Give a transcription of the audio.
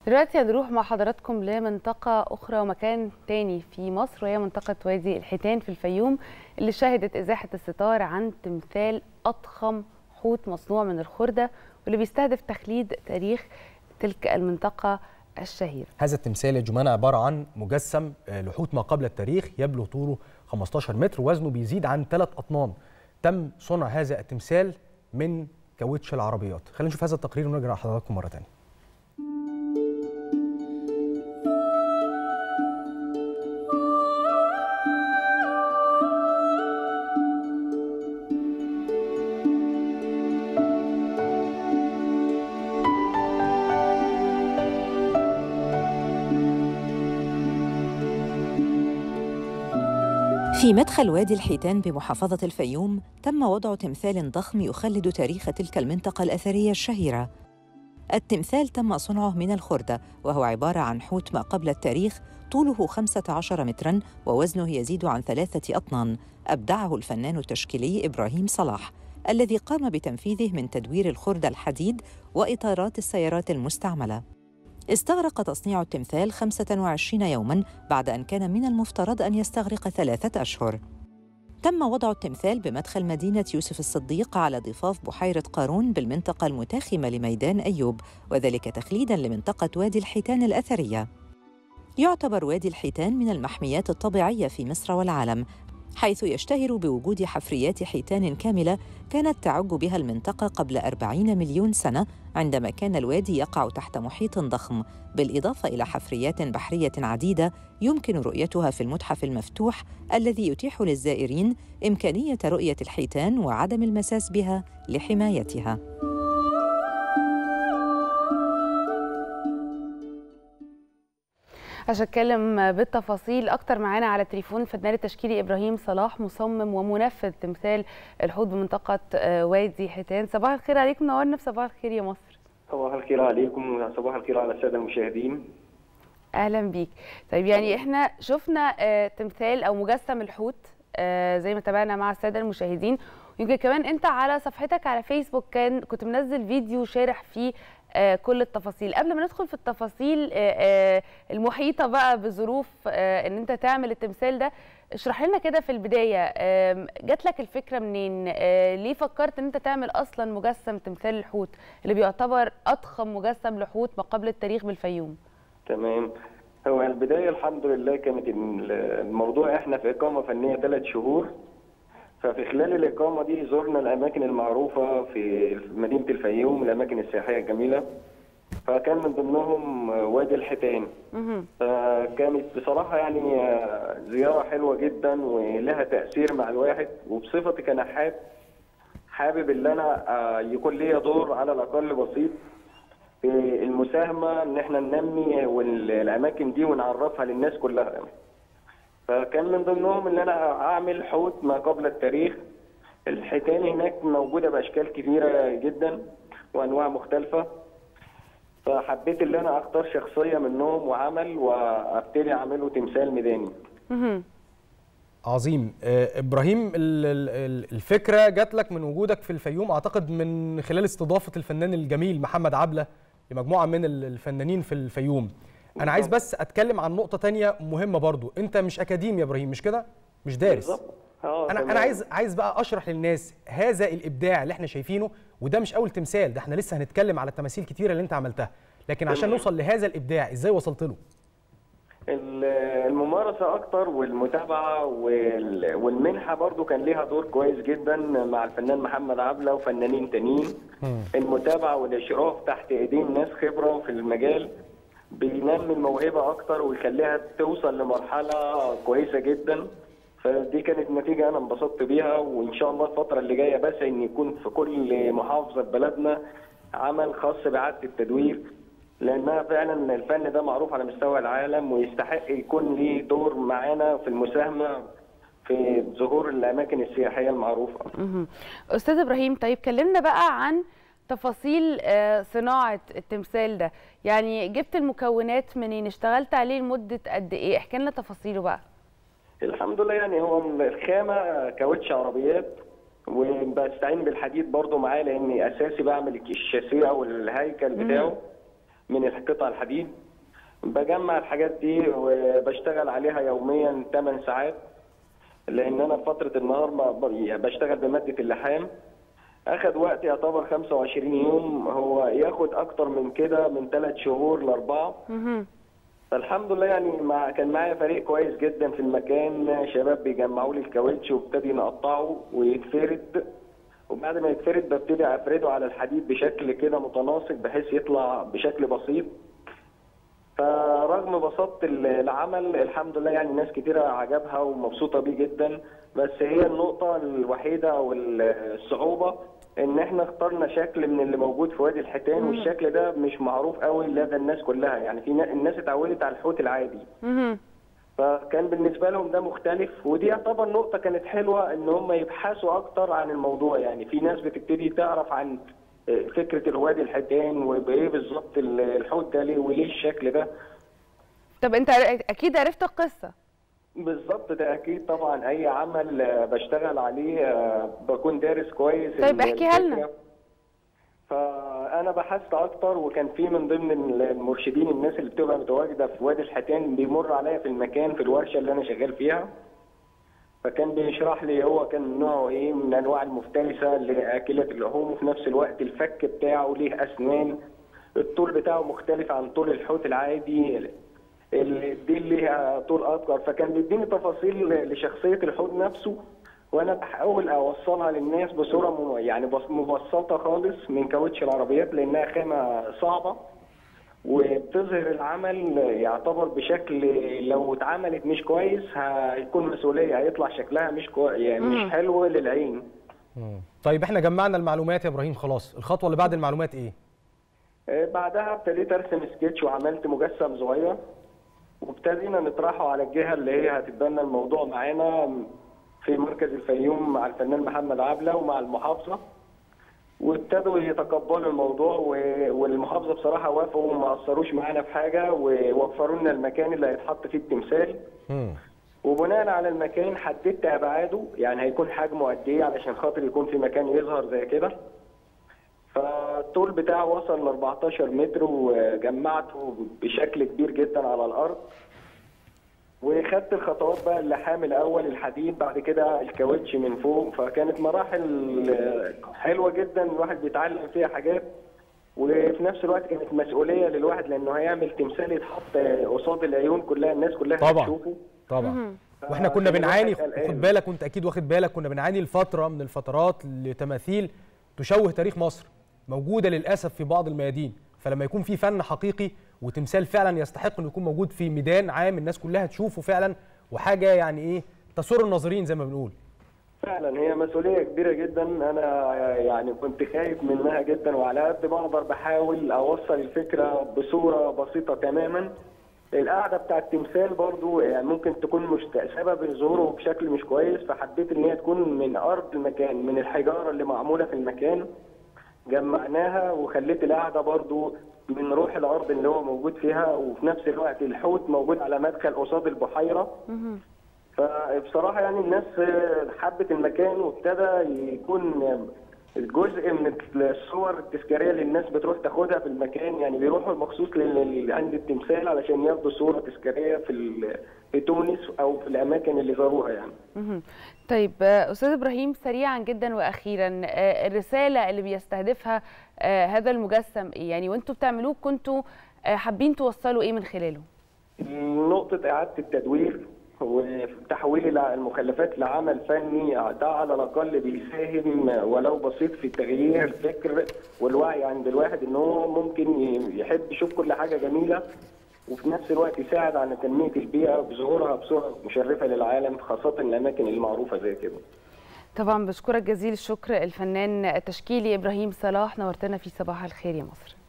دلوقتي هنروح مع حضراتكم لمنطقة أخرى ومكان تاني في مصر وهي منطقة وادي الحيتان في الفيوم اللي شهدت إزاحة الستار عن تمثال أضخم حوت مصنوع من الخردة واللي بيستهدف تخليد تاريخ تلك المنطقة الشهيرة هذا التمثال يا جمانة عبارة عن مجسم لحوت ما قبل التاريخ يبلغ طوله 15 متر وزنه بيزيد عن 3 أطنان تم صنع هذا التمثال من كاوتش العربيات خلينا نشوف هذا التقرير ونرجع لحضراتكم مرة تانية في مدخل وادي الحيتان بمحافظة الفيوم تم وضع تمثال ضخم يخلد تاريخ تلك المنطقة الأثرية الشهيرة. التمثال تم صنعه من الخردة وهو عبارة عن حوت ما قبل التاريخ طوله 15 متراً ووزنه يزيد عن ثلاثة أطنان أبدعه الفنان التشكيلي إبراهيم صلاح الذي قام بتنفيذه من تدوير الخردة الحديد وإطارات السيارات المستعملة. استغرق تصنيع التمثال 25 يوماً بعد أن كان من المفترض أن يستغرق ثلاثة أشهر. تم وضع التمثال بمدخل مدينة يوسف الصديق على ضفاف بحيرة قارون بالمنطقة المتاخمة لميدان أيوب وذلك تخليداً لمنطقة وادي الحيتان الأثرية. يعتبر وادي الحيتان من المحميات الطبيعية في مصر والعالم حيث يشتهر بوجود حفريات حيتان كاملة كانت تعج بها المنطقة قبل أربعين مليون سنة عندما كان الوادي يقع تحت محيط ضخم بالإضافة إلى حفريات بحرية عديدة يمكن رؤيتها في المتحف المفتوح الذي يتيح للزائرين إمكانية رؤية الحيتان وعدم المساس بها لحمايتها عشان اتكلم بالتفاصيل اكتر معانا على التليفون الفنان التشكيلي ابراهيم صلاح مصمم ومنفذ تمثال الحوت بمنطقه وادي حيتان صباح الخير عليكم نورنا في صباح الخير يا مصر صباح الخير عليكم وصباح الخير على الساده المشاهدين اهلا بيك طيب يعني احنا شفنا تمثال او مجسم الحوت زي ما تابعنا مع الساده المشاهدين يمكن كمان انت على صفحتك على فيسبوك كان كنت منزل فيديو شارح فيه آه كل التفاصيل قبل ما ندخل في التفاصيل آه آه المحيطه بقى بظروف ان انت تعمل التمثال ده اشرح لنا كده في البدايه جات لك الفكره منين ليه فكرت ان انت تعمل اصلا مجسم تمثال الحوت اللي بيعتبر اضخم مجسم لحوت ما قبل التاريخ بالفيوم تمام هو البدايه الحمد لله كانت الموضوع احنا في اقامه فنيه ثلاث شهور ففي خلال الإقامة دي زرنا الأماكن المعروفة في مدينة الفيوم الأماكن السياحية الجميلة فكان من ضمنهم وادي الحيتان فكانت بصراحة يعني زيارة حلوة جدا ولها تأثير مع الواحد وبصفتي كنحات حابب ان انا يكون ليا دور على الاقل بسيط في المساهمه ان احنا ننمي الاماكن دي ونعرفها للناس كلها فكان من ضمنهم ان انا اعمل حوت ما قبل التاريخ الحيتان هناك موجوده باشكال كبيره جدا وانواع مختلفه فحبيت ان انا اختار شخصيه منهم وعمل وابتدي اعمله تمثال ميداني عظيم ابراهيم الفكره جات لك من وجودك في الفيوم اعتقد من خلال استضافه الفنان الجميل محمد عبله لمجموعه من الفنانين في الفيوم انا عايز بس اتكلم عن نقطه تانية مهمه برضو انت مش اكاديمي يا ابراهيم مش كده مش دارس بالظبط انا انا عايز عايز بقى اشرح للناس هذا الابداع اللي احنا شايفينه وده مش اول تمثال ده احنا لسه هنتكلم على التماثيل كتيره اللي انت عملتها لكن عشان نوصل لهذا الابداع ازاي وصلت له الممارسة أكتر والمتابعة والمنحة برضو كان ليها دور كويس جدا مع الفنان محمد عبلة وفنانين تانيين المتابعة والإشراف تحت إيدين ناس خبرة في المجال بينمي الموهبه اكتر ويخليها توصل لمرحله كويسه جدا فدي كانت نتيجه انا انبسطت بيها وان شاء الله الفتره اللي جايه بس ان يكون في كل محافظه بلدنا عمل خاص باعاده التدوير لانها فعلا الفن ده معروف على مستوى العالم ويستحق يكون ليه دور معانا في المساهمه في ظهور الاماكن السياحيه المعروفه. استاذ ابراهيم طيب كلمنا بقى عن تفاصيل صناعه التمثال ده يعني جبت المكونات منين اشتغلت عليه لمده قد ايه احكي لنا تفاصيله بقى الحمد لله يعني هو الخامه كاوتش عربيات وبستعين بالحديد برضو معاه لاني اساسي بعمل الشاسيه او الهيكل بتاعه من قطع الحديد بجمع الحاجات دي وبشتغل عليها يوميا 8 ساعات لان انا في فتره النهار ما ب- يعني بشتغل بماده اللحام اخد وقت يعتبر 25 يوم هو ياخد اكتر من كده من 3 شهور لاربعه مهم. فالحمد لله يعني مع كان معايا فريق كويس جدا في المكان شباب بيجمعوا لي الكاوتش وابتدي نقطعه ويتفرد وبعد ما يتفرد ببتدي افرده على الحديد بشكل كده متناسق بحيث يطلع بشكل بسيط فرغم بساطة العمل الحمد لله يعني ناس كتيرة عجبها ومبسوطة بيه جدا بس هي النقطة الوحيدة أو الصعوبة إن إحنا اخترنا شكل من اللي موجود في وادي الحيتان والشكل ده مش معروف قوي لدى الناس كلها يعني في نا- الناس اتعودت على الحوت العادي مهم. فكان بالنسبة لهم ده مختلف ودي يعتبر نقطة كانت حلوة إن هم يبحثوا أكتر عن الموضوع يعني في ناس بتبتدي تعرف عن فكرة الوادي الحيتان وبإيه بالظبط الحوت ده ليه وليه الشكل ده طب انت عر- اكيد عرفت القصه بالظبط ده اكيد طبعا اي عمل آه، بشتغل عليه آه، بكون دارس كويس طيب ال- احكيها لنا. الفكرة. فانا بحثت اكتر وكان في من ضمن المرشدين الناس اللي بتبقى متواجده في وادي الحيتان بيمر عليا في المكان في الورشه اللي انا شغال فيها فكان بيشرح لي هو كان نوعه ايه من انواع المفترسه لاكله اللحوم وفي نفس الوقت الفك بتاعه ليه اسنان الطول بتاعه مختلف عن طول الحوت العادي الديل ليها طول اكبر فكان بيديني تفاصيل لشخصيه الحوت نفسه وانا بحاول اوصلها للناس بصوره م- يعني بس- مبسطه خالص من كاوتش العربيات لانها خامه صعبه وبتظهر العمل يعتبر بشكل لو اتعملت مش كويس هيكون مسؤوليه هيطلع شكلها مش كويس يعني مش حلو للعين مم. طيب احنا جمعنا المعلومات يا ابراهيم خلاص الخطوه اللي بعد المعلومات ايه آه، بعدها ابتديت ارسم سكتش وعملت مجسم صغير وابتدينا نطرحه على الجهه اللي هي هتتبنى الموضوع معانا في مركز الفيوم مع الفنان محمد عبله ومع المحافظه وابتدوا يتقبلوا الموضوع و- والمحافظه بصراحه وافقوا وما قصروش معانا في حاجه ووفروا لنا المكان اللي هيتحط فيه التمثال مم. وبناء على المكان حددت ابعاده يعني هيكون حجمه قد ايه علشان خاطر يكون في مكان يظهر زي كده فالطول بتاعه وصل ل 14 متر وجمعته بشكل كبير جدا على الارض وخدت الخطوات بقى اللحام الاول الحديد بعد كده الكاوتش من فوق فكانت مراحل آه، حلوه جدا الواحد بيتعلم فيها حاجات وفي نفس الوقت كانت مسؤوليه للواحد لانه هيعمل تمثال يتحط قصاد العيون كلها الناس كلها طبعا. هتشوفه طبعا واحنا كنا فكان بنعاني الواحد قلقان. خد بالك وانت اكيد واخد بالك كنا بنعاني لفتره من الفترات لتماثيل تشوه تاريخ مصر موجوده للاسف في بعض الميادين فلما يكون في فن حقيقي وتمثال فعلا يستحق انه يكون موجود في ميدان عام الناس كلها تشوفه فعلا وحاجه يعني ايه تسر الناظرين زي ما بنقول فعلا هي مسؤوليه كبيره جدا انا يعني كنت خايف منها جدا وعلى قد ما اقدر بحاول اوصل الفكره بصوره بسيطه تماما القعده بتاع التمثال برضو يعني ممكن تكون مش سبب ظهوره بشكل مش كويس فحبيت ان هي تكون من ارض المكان من الحجاره اللي معموله في المكان جمعناها وخليت القعده برضو من روح الارض اللي هو موجود فيها وفي نفس الوقت الحوت موجود على مدخل قصاد البحيره فبصراحه يعني الناس حبت المكان وابتدى يكون جزء من الصور التذكاريه اللي الناس بتروح تاخدها في المكان يعني بيروحوا مخصوص لل- عند التمثال علشان ياخدوا صوره تذكاريه في ال- في تونس او في الاماكن اللي زاروها يعني مهم. طيب آه، استاذ ابراهيم سريعا جدا واخيرا آه، الرساله اللي بيستهدفها آه، هذا المجسم ايه يعني وانتوا بتعملوه كنتوا آه، حابين توصلوا ايه من خلاله نقطة إعادة التدوير وتحويل المخلفات لعمل فني ده على الأقل بيساهم ولو بسيط في تغيير الفكر والوعي عند الواحد إن هو ممكن يحب يشوف كل حاجة جميلة وفي نفس الوقت يساعد على تنمية البيئة بظهورها بصورة مشرفة للعالم خاصة الأماكن المعروفة زي كده. طبعا بشكرك جزيل الشكر الفنان التشكيلي ابراهيم صلاح نورتنا في صباح الخير يا مصر